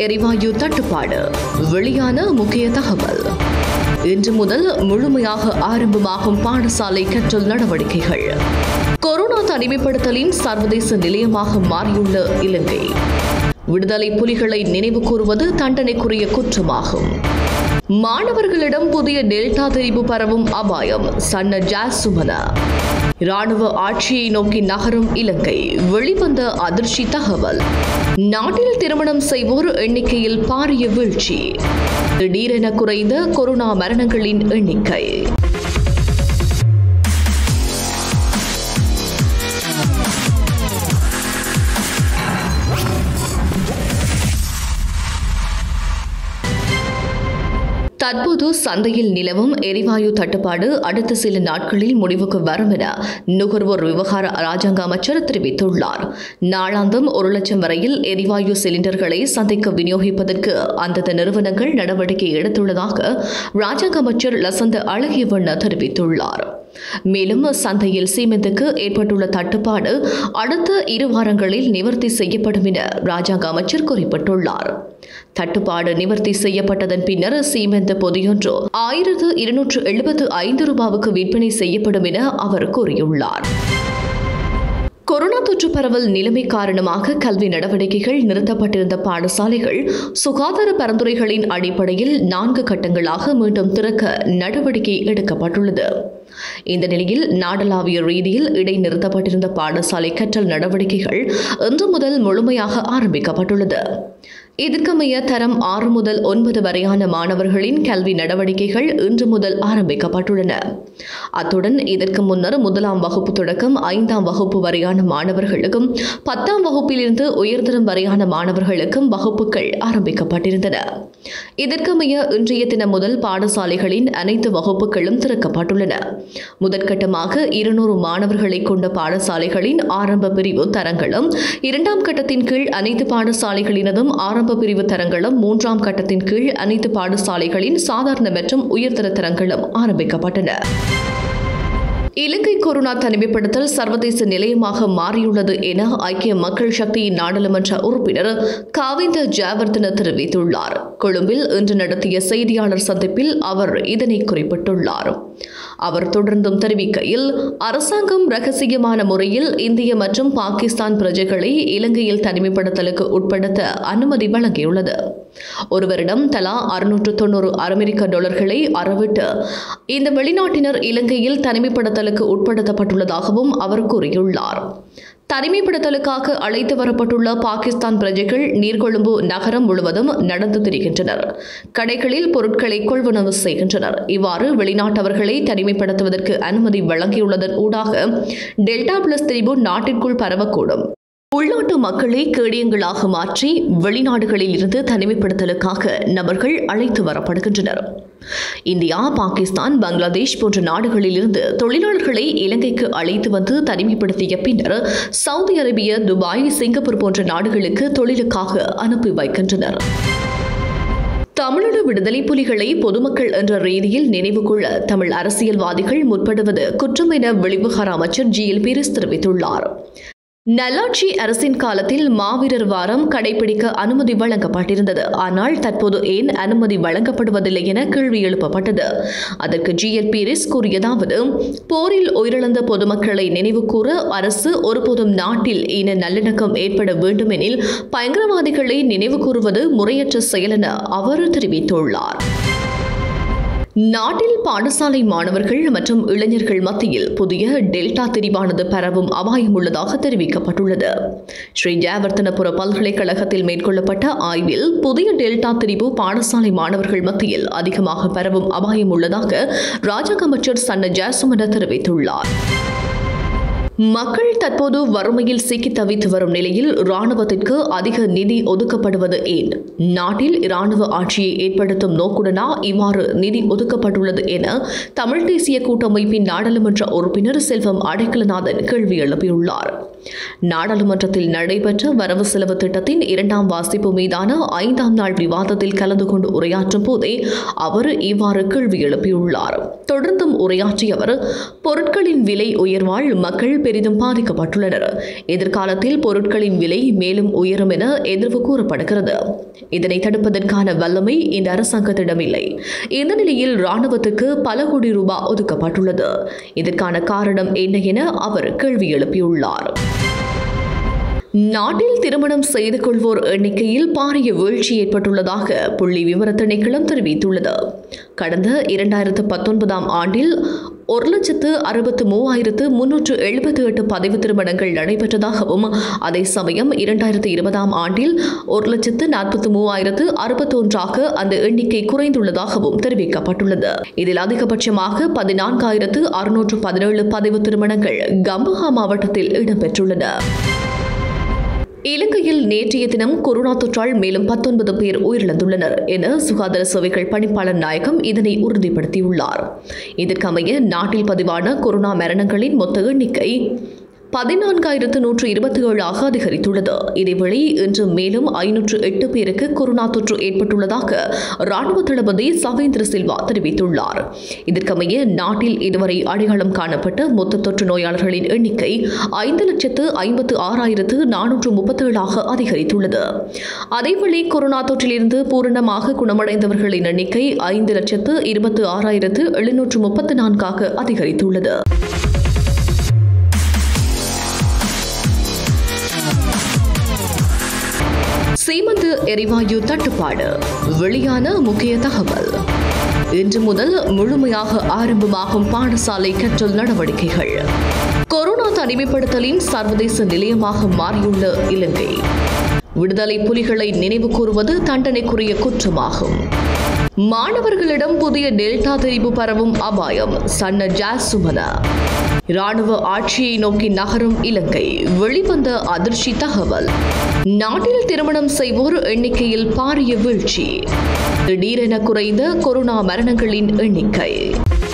எரிவாயு தட்டுப்பாடு வெளியான முக்கிய தகவல் இன்று முதல் முழுமையாக ஆரம்பமாகும் பாடசாலை கற்றல் நடவடிக்கைகள் கொரோனா தனிமைப்படுத்தலின் சர்வதேச நிலையமாக மாறியுள்ள இலங்கை விடுதலை புலிகளை நினைவு கூறுவது தண்டனைக்குரிய குற்றமாகும் மாணவர்களிடம் புதிய டெல்டா தெரிவு பரவும் அபாயம் சன்ன ஜாஸ் சுமன ராணுவ ஆட்சியை நோக்கி நகரும் இலங்கை வெளிவந்த அதிர்ச்சி தகவல் நாட்டில் திருமணம் செய்வோர் எண்ணிக்கையில் பாரிய வீழ்ச்சி திடீரென குறைந்த கொரோனா மரணங்களின் எண்ணிக்கை தற்போது சந்தையில் நிலவும் எரிவாயு தட்டுப்பாடு அடுத்த சில நாட்களில் முடிவுக்கு வரும் என நுகர்வோர் விவகார ராஜாங்க அமைச்சர் தெரிவித்துள்ளார் நாளாந்தம் ஒரு லட்சம் வரையில் எரிவாயு சிலிண்டர்களை சந்தைக்கு விநியோகிப்பதற்கு அந்தந்த நிறுவனங்கள் நடவடிக்கை எடுத்துள்ளதாக ராஜாங்க அமைச்சர் லசந்த அழகியவண்ண தெரிவித்துள்ளார் மேலும் சந்தையில் சீமெந்துக்கு ஏற்பட்டுள்ள தட்டுப்பாடு அடுத்த இரு வாரங்களில் நிவர்த்தி செய்யப்படும் என ராஜாங்க அமைச்சர் குறிப்பிட்டுள்ளார் தட்டுப்பாடு நிவர்த்தி செய்யப்பட்டதன் பின்னர் சீமெந்து பொதியொன்று ஆயிரத்து இருநூற்று எழுபத்து ஐந்து ரூபாவுக்கு விற்பனை செய்யப்படும் என அவர் கூறியுள்ளார் கொரோனா தொற்று பரவல் நிலைமை காரணமாக கல்வி நடவடிக்கைகள் நிறுத்தப்பட்டிருந்த பாடசாலைகள் சுகாதார பரிந்துரைகளின் அடிப்படையில் நான்கு கட்டங்களாக மீண்டும் திறக்க நடவடிக்கை எடுக்கப்பட்டுள்ளது இந்த நிலையில் நாடளாவிய ரீதியில் இடைநிறுத்தப்பட்டிருந்த பாடசாலை கற்றல் நடவடிக்கைகள் இன்று முதல் முழுமையாக ஆரம்பிக்கப்பட்டுள்ளது இதற்கமைய தரம் ஆறு முதல் ஒன்பது வரையான மாணவர்களின் கல்வி நடவடிக்கைகள் இன்று முதல் ஆரம்பிக்கப்பட்டுள்ளன அத்துடன் இதற்கு முன்னர் முதலாம் வகுப்பு தொடக்கம் ஐந்தாம் வகுப்பு வரையான மாணவர்களுக்கும் பத்தாம் வகுப்பிலிருந்து உயர்தரம் வரையான மாணவர்களுக்கும் வகுப்புகள் ஆரம்பிக்கப்பட்டிருந்தன இதற்கமைய இன்றைய தினம் முதல் பாடசாலைகளின் அனைத்து வகுப்புகளும் திறக்கப்பட்டுள்ளன முதற்கட்டமாக இருநூறு மாணவர்களை கொண்ட பாடசாலைகளின் ஆரம்ப பிரிவு தரங்களும் இரண்டாம் கட்டத்தின் கீழ் அனைத்து பாடசாலைகளினதும் ஆரம்ப பிரிவு தரங்களும் மூன்றாம் கட்டத்தின் கீழ் அனைத்து பாடசாலைகளின் சாதாரண மற்றும் உயர்தர தரங்களும் ஆரம்பிக்கப்பட்டன இலங்கை கொரோனா தனிமைப்படுத்தல் சர்வதேச நிலையமாக மாறியுள்ளது என ஐக்கிய மக்கள் சக்தியின் நாடாளுமன்ற உறுப்பினர் காவிந்த ஜாவர்தன தெரிவித்துள்ளார் கொழும்பில் இன்று நடத்திய செய்தியாளர் சந்திப்பில் அவர் இதனை குறிப்பிட்டுள்ளார் அவர் தொடர்ந்தும் தெரிவிக்கையில் அரசாங்கம் ரகசியமான முறையில் இந்திய மற்றும் பாகிஸ்தான் பிரஜைகளை இலங்கையில் தனிமைப்படுத்தலுக்கு உட்படுத்த அனுமதி வழங்கியுள்ளது ஒருவரிடம் தலா அறுநூற்று தொண்ணூறு அமெரிக்க டாலர்களை அறவிட்டு இந்த வெளிநாட்டினர் இலங்கையில் தனிமைப்படுத்தலுக்கு உட்படுத்தப்பட்டுள்ளதாகவும் அவர் கூறியுள்ளார் தனிமைப்படுத்தலுக்காக அழைத்து வரப்பட்டுள்ள பாகிஸ்தான் பிரஜைகள் நீர்கொழும்பு நகரம் முழுவதும் நடந்து திரிகின்றனர் கடைகளில் பொருட்களை கொள்வனவு செய்கின்றனர் இவ்வாறு வெளிநாட்டவர்களை தனிமைப்படுத்துவதற்கு அனுமதி வழங்கியுள்ளதன் ஊடாக டெல்டா பிளஸ் திரிபு நாட்டிற்குள் பரவக்கூடும் உள்நாட்டு மக்களை கேடியங்களாக மாற்றி வெளிநாடுகளில் இருந்து தனிமைப்படுத்தலுக்காக நபர்கள் அழைத்து வரப்படுகின்றனர் இந்தியா பாகிஸ்தான் பங்களாதேஷ் போன்ற நாடுகளில் இருந்து தொழிலாளர்களை இலங்கைக்கு அழைத்து வந்து தனிமைப்படுத்திய பின்னர் சவுதி அரேபியா துபாய் சிங்கப்பூர் போன்ற நாடுகளுக்கு தொழிலுக்காக அனுப்பி வைக்கின்றனர் தமிழக விடுதலை புலிகளை பொதுமக்கள் என்ற ரீதியில் நினைவு கொள்ள தமிழ் அரசியல்வாதிகள் முற்படுவது குற்றம் என வெளிவிவகார அமைச்சர் ஜி எல் பீரிஸ் தெரிவித்துள்ளார் நல்லாட்சி அரசின் காலத்தில் மாவீரர் வாரம் கடைபிடிக்க அனுமதி வழங்கப்பட்டிருந்தது ஆனால் தற்போது ஏன் அனுமதி வழங்கப்படுவதில்லை என கேள்வி எழுப்பப்பட்டது அதற்கு ஜி எல் பீரிஸ் கூறியதாவது போரில் உயிரிழந்த பொதுமக்களை நினைவு கூற அரசு ஒருபோதும் நாட்டில் இன நல்லிணக்கம் ஏற்பட வேண்டுமெனில் பயங்கரவாதிகளை நினைவு கூறுவது முறையற்ற செயல் என அவர் தெரிவித்துள்ளார் நாட்டில் பாடசாலை மாணவர்கள் மற்றும் இளைஞர்கள் மத்தியில் புதிய டெல்டா திரிவானது பரவும் அபாயம் உள்ளதாக தெரிவிக்கப்பட்டுள்ளது ஸ்ரீ ஜெயவர்த்தனபுர பல்கலைக்கழகத்தில் மேற்கொள்ளப்பட்ட ஆய்வில் புதிய டெல்டா திரிவு பாடசாலை மாணவர்கள் மத்தியில் அதிகமாக பரவும் அபாயம் உள்ளதாக ராஜாங்க அமைச்சர் சன்ன ஜெயசுமன தெரிவித்துள்ளார் மக்கள் தற்போது வறுமையில் சிக்கி தவித்து வரும் நிலையில் இராணுவத்திற்கு அதிக நிதி ஒதுக்கப்படுவது ஏன் நாட்டில் இராணுவ ஆட்சியை ஏற்படுத்தும் நோக்குடனா இவ்வாறு நிதி ஒதுக்கப்பட்டுள்ளது என தமிழ் தேசிய கூட்டமைப்பின் நாடாளுமன்ற உறுப்பினர் செல்வம் அடைக்கலநாதன் கேள்வி எழுப்பியுள்ளார் நாடாளுமன்றத்தில் நடைபெற்ற வரவு செலவு திட்டத்தின் இரண்டாம் வாசிப்பு மீதான ஐந்தாம் நாள் விவாதத்தில் கலந்து கொண்டு உரையாற்றும் போதே அவர் இவ்வாறு கேள்வி எழுப்பியுள்ளார் தொடர்ந்தும் உரையாற்றிய அவர் பொருட்களின் விலை உயர்வால் மக்கள் பெரிதும் பாதிக்கப்பட்டுள்ளனர் எதிர்காலத்தில் பொருட்களின் விலை மேலும் உயரும் என எதிர்வு கூறப்படுகிறது இதனை தடுப்பதற்கான வல்லமை இந்த அரசாங்கத்திடம் இல்லை இந்த நிலையில் ராணுவத்துக்கு பல கோடி ரூபாய் ஒதுக்கப்பட்டுள்ளது இதற்கான காரணம் என்ன என அவர் கேள்வி எழுப்பியுள்ளார் நாட்டில் திருமணம் செய்து கொள்வோர் எண்ணிக்கையில் பாரிய வீழ்ச்சி ஏற்பட்டுள்ளதாக புள்ளி விவர திணைக்களம் தெரிவித்துள்ளது கடந்த இரண்டாயிரத்து பத்தொன்பதாம் ஆண்டில் ஒரு லட்சத்து அறுபத்து மூவாயிரத்து முன்னூற்று எழுபத்தி எட்டு பதிவு திருமணங்கள் நடைபெற்றதாகவும் அதே சமயம் இரண்டாயிரத்து இருபதாம் ஆண்டில் ஒரு லட்சத்து நாற்பத்தி மூவாயிரத்து அறுபத்தொன்றாக அந்த எண்ணிக்கை குறைந்துள்ளதாகவும் தெரிவிக்கப்பட்டுள்ளது இதில் அதிகபட்சமாக பதினான்காயிரத்து அறுநூற்று பதினேழு பதிவு திருமணங்கள் கம்பஹா மாவட்டத்தில் இடம்பெற்றுள்ளன இலங்கையில் நேற்றைய தினம் கொரோனா தொற்றால் மேலும் பத்தொன்பது பேர் உயிரிழந்துள்ளனர் என சுகாதார சேவைகள் பணிப்பாளர் நாயகம் இதனை உறுதிப்படுத்தியுள்ளார் இதற்கமைய நாட்டில் பதிவான கொரோனா மரணங்களின் மொத்த எண்ணிக்கை பதினான்காயிரத்து நூற்று இருபத்தி ஏழாக அதிகரித்துள்ளது இதேவேளை இன்று மேலும் ஐநூற்று எட்டு பேருக்கு கொரோனா தொற்று ஏற்பட்டுள்ளதாக ராணுவ தளபதி சவேந்திர சில்வா தெரிவித்துள்ளார் இதற்கமைய நாட்டில் இதுவரை அடையாளம் காணப்பட்ட மொத்த தொற்று நோயாளர்களின் எண்ணிக்கை ஐந்து லட்சத்து ஐம்பத்து ஆறாயிரத்து நானூற்று முப்பத்தேழாக அதிகரித்துள்ளது அதேவேளை கொரோனா தொற்றிலிருந்து பூரணமாக குணமடைந்தவர்களின் எண்ணிக்கை ஐந்து லட்சத்து இருபத்து ஆறாயிரத்து எழுநூற்று முப்பத்து நான்காக அதிகரித்துள்ளது சீமந்து எரிவாயு தட்டுப்பாடு வெளியான முக்கிய தகவல் இன்று முதல் முழுமையாக ஆரம்பமாகும் பாடசாலை கற்றல் நடவடிக்கைகள் கொரோனா தனிமைப்படுத்தலின் சர்வதேச நிலையமாக மாறியுள்ள இலங்கை விடுதலை புலிகளை நினைவு கூறுவது தண்டனைக்குரிய குற்றமாகும் மாணவர்களிடம் புதிய டெல்டா தெரிவு பரவும் அபாயம் சன்ன ஜாஸ் சுமன ராணுவ ஆட்சியை நோக்கி நகரும் இலங்கை வெளிவந்த அதிர்ச்சி தகவல் நாட்டில் திருமணம் செய்வோர் எண்ணிக்கையில் பாரிய வீழ்ச்சி திடீரென குறைந்த கொரோனா மரணங்களின் எண்ணிக்கை